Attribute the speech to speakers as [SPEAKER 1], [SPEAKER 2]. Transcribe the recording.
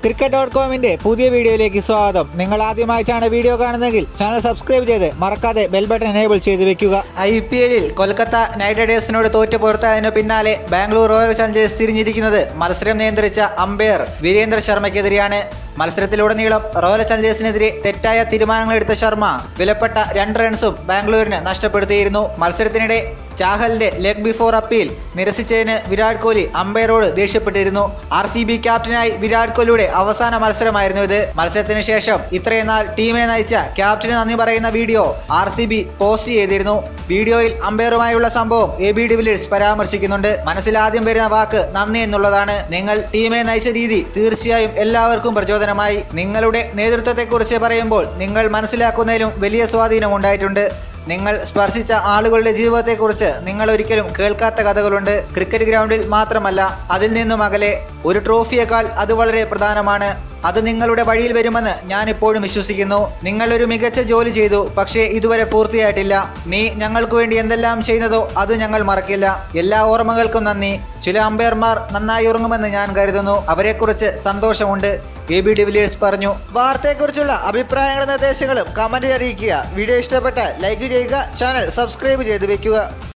[SPEAKER 1] cricket dot കോമിന്റെ പുതിയ വീഡിയോയിലേക്ക് സ്വാഗതം നിങ്ങൾ ആദ്യമായിട്ടാണ് വീഡിയോ കാണുന്നതെങ്കിൽ ചാനൽ സബ്സ്ക്രൈബ് ചെയ്ത് മറക്കാതെ ബെൽ ബട്ടൺ എനേബിൾ ചെയ്ത് വെക്കുക
[SPEAKER 2] ഐ പി എല്ലിൽ കൊൽക്കത്ത നൈറ്റ് റൈഡേഴ്സിനോട് തോറ്റ് പുറത്തായതിനു പിന്നാലെ ബാംഗ്ലൂർ റോയൽ ചലഞ്ചേഴ്സ് തിരിഞ്ഞിരിക്കുന്നത് മത്സരം നിയന്ത്രിച്ച അമ്പയർ വീരേന്ദ്ര ശർമ്മയ്ക്കെതിരെയാണ് മത്സരത്തിലുടനീളം റോയൽ ചലഞ്ചേഴ്സിനെതിരെ തെറ്റായ തീരുമാനങ്ങൾ എടുത്ത ശർമ്മ വിലപ്പെട്ട രണ്ട് റൺസും ബാംഗ്ലൂരിന് നഷ്ടപ്പെടുത്തിയിരുന്നു മത്സരത്തിനിടെ ചാഹലിന്റെ ലെഗ് ബിഫോർ അപ്പീൽ നിരസിച്ചതിന് വിരാട് കോഹ്ലി അമ്പയറോട് ദേഷ്യപ്പെട്ടിരുന്നു ആർ സി ബി ക്യാപ്റ്റനായി വിരാട് കോഹ്ലിയുടെ അവസാന മത്സരമായിരുന്നു ഇത് മത്സരത്തിന് ശേഷം ഇത്രയും നാൾ ടീമിനെ നയിച്ച ക്യാപ്റ്റന് നന്ദി പറയുന്ന video R C B post ചെയ്തിരുന്നു വീഡിയോയിൽ അമ്പയറുമായുള്ള സംഭവം എ ബി ഡിവിലിയേഴ്സ് പരാമർശിക്കുന്നുണ്ട് മനസ്സിൽ ആദ്യം വരുന്ന വാക്ക് നന്ദി എന്നുള്ളതാണ് നിങ്ങൾ ടീമിനെ നയിച്ച രീതി തീർച്ചയായും എല്ലാവർക്കും പ്രചോദനമായി നിങ്ങളുടെ നേതൃത്വത്തെക്കുറിച്ച് പറയുമ്പോൾ നിങ്ങൾ മനസ്സിലാക്കുന്നതിലും വലിയ സ്വാധീനം ഉണ്ടായിട്ടുണ്ട് നിങ്ങൾ സ്പർശിച്ച ആളുകളുടെ ജീവിതത്തെക്കുറിച്ച് നിങ്ങൾ ഒരിക്കലും കേൾക്കാത്ത കഥകളുണ്ട് ക്രിക്കറ്റ് ഗ്രൗണ്ടിൽ മാത്രമല്ല അതിൽ നിന്നും അകലെ ഒരു ട്രോഫിയേക്കാൾ അത് വളരെ പ്രധാനമാണ് അത് നിങ്ങളുടെ വഴിയിൽ വരുമെന്ന് ഞാൻ ഇപ്പോഴും വിശ്വസിക്കുന്നു നിങ്ങൾ ഒരു മികച്ച ജോലി ചെയ്തു പക്ഷേ ഇതുവരെ പൂർത്തിയായിട്ടില്ല നീ ഞങ്ങൾക്ക് വേണ്ടി എന്തെല്ലാം ചെയ്യുന്നതോ അത് ഞങ്ങൾ മറക്കില്ല എല്ലാ ഓർമ്മകൾക്കും നന്ദി ചില അമ്പയർമാർ നന്നായി ഉറങ്ങുമെന്ന് ഞാൻ കരുതുന്നു അവരെക്കുറിച്ച് സന്തോഷമുണ്ട് എ ബി ഡിവിലിയേഴ്സ് പറഞ്ഞു വാർത്തയെക്കുറിച്ചുള്ള അഭിപ്രായങ്ങളും നിർദ്ദേശങ്ങളും കമന്റിൽ അറിയിക്കുക വീഡിയോ ഇഷ്ടപ്പെട്ടാൽ ലൈക്ക് ചെയ്യുക ചാനൽ സബ്സ്ക്രൈബ് ചെയ്ത് വെക്കുക